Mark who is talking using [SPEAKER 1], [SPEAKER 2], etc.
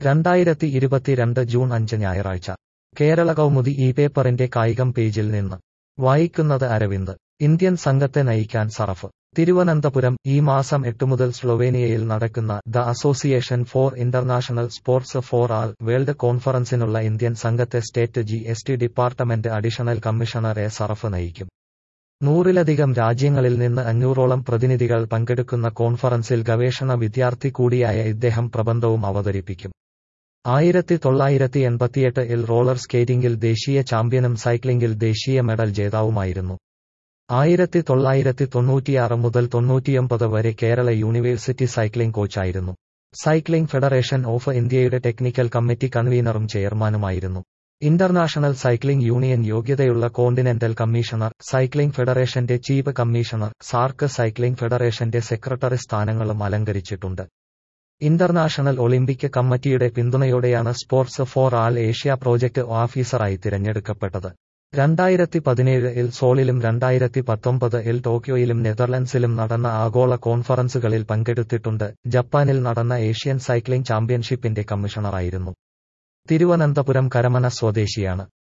[SPEAKER 1] രണ്ടായിരത്തി ഇരുപത്തിരണ്ട് ജൂൺ അഞ്ച് ഞായറാഴ്ച കേരള കൗമുദി ഈ പേപ്പറിന്റെ കായികം പേജിൽ നിന്ന് വായിക്കുന്നത് അരവിന്ദ് ഇന്ത്യൻ സംഘത്തെ നയിക്കാൻ സറഫ് തിരുവനന്തപുരം ഈ മാസം എട്ട് മുതൽ സ്ലൊവേനിയയിൽ നടക്കുന്ന the association for international sports for all world കോൺഫറൻസിനുള്ള ഇന്ത്യൻ സംഘത്തെ state G S T department additional commissioner A Saraf നയിക്കും നൂറിലധികം രാജ്യങ്ങളിൽ നിന്ന് അഞ്ഞൂറോളം പ്രതിനിധികൾ പങ്കെടുക്കുന്ന കോൺഫറൻസിൽ ഗവേഷണ വിദ്യാർത്ഥി കൂടിയായ ഇദ്ദേഹം പ്രബന്ധവും അവതരിപ്പിക്കും ആയിരത്തി തൊള്ളായിരത്തി എൺപത്തിയെട്ട് ഇൽ റോളർ സ്കേറ്റിംഗിൽ ദേശീയ ചാമ്പ്യനും സൈക്ലിംഗിൽ ദേശീയ മെഡൽ ജേതാവുമായിരുന്നു ആയിരത്തി തൊള്ളായിരത്തി തൊണ്ണൂറ്റിയാറ് മുതൽ തൊണ്ണൂറ്റിയൊമ്പത് വരെ കേരള യൂണിവേഴ്സിറ്റി സൈക്ലിംഗ് കോച്ചായിരുന്നു സൈക്ലിംഗ് ഫെഡറേഷൻ ഓഫ് ഇന്ത്യയുടെ ടെക്നിക്കൽ കമ്മിറ്റി കൺവീനറും ചെയർമാനുമായിരുന്നു ഇന്റർനാഷണൽ സൈക്ലിംഗ് യൂണിയൻ യോഗ്യതയുള്ള കോണ്ടിനെന്റൽ കമ്മീഷണർ സൈക്ലിംഗ് ഫെഡറേഷന്റെ ചീഫ് കമ്മീഷണർ സാർക്ക് സൈക്ലിംഗ് ഫെഡറേഷന്റെ സെക്രട്ടറി സ്ഥാനങ്ങളും അലങ്കരിച്ചിട്ടുണ്ട് ഇന്റർനാഷണൽ ഒളിമ്പിക് കമ്മിറ്റിയുടെ പിന്തുണയോടെയാണ് sports for all Asia project ഓഫീസറായി തിരഞ്ഞെടുക്കപ്പെട്ടത് രണ്ടായിരത്തി പതിനേഴ് ഇൽ സോളിലും രണ്ടായിരത്തി പത്തൊമ്പത് ഇൽ ടോക്കിയോയിലും നെതർലൻഡ്സിലും നടന്ന ആഗോള കോൺഫറൻസുകളിൽ പങ്കെടുത്തിട്ടുണ്ട് ജപ്പാനിൽ നടന്ന ഏഷ്യൻ സൈക്ലിംഗ് ചാമ്പ്യൻഷിപ്പിന്റെ കമ്മീഷണറായിരുന്നു തിരുവനന്തപുരം കരമന സ്വദേശിയാണ്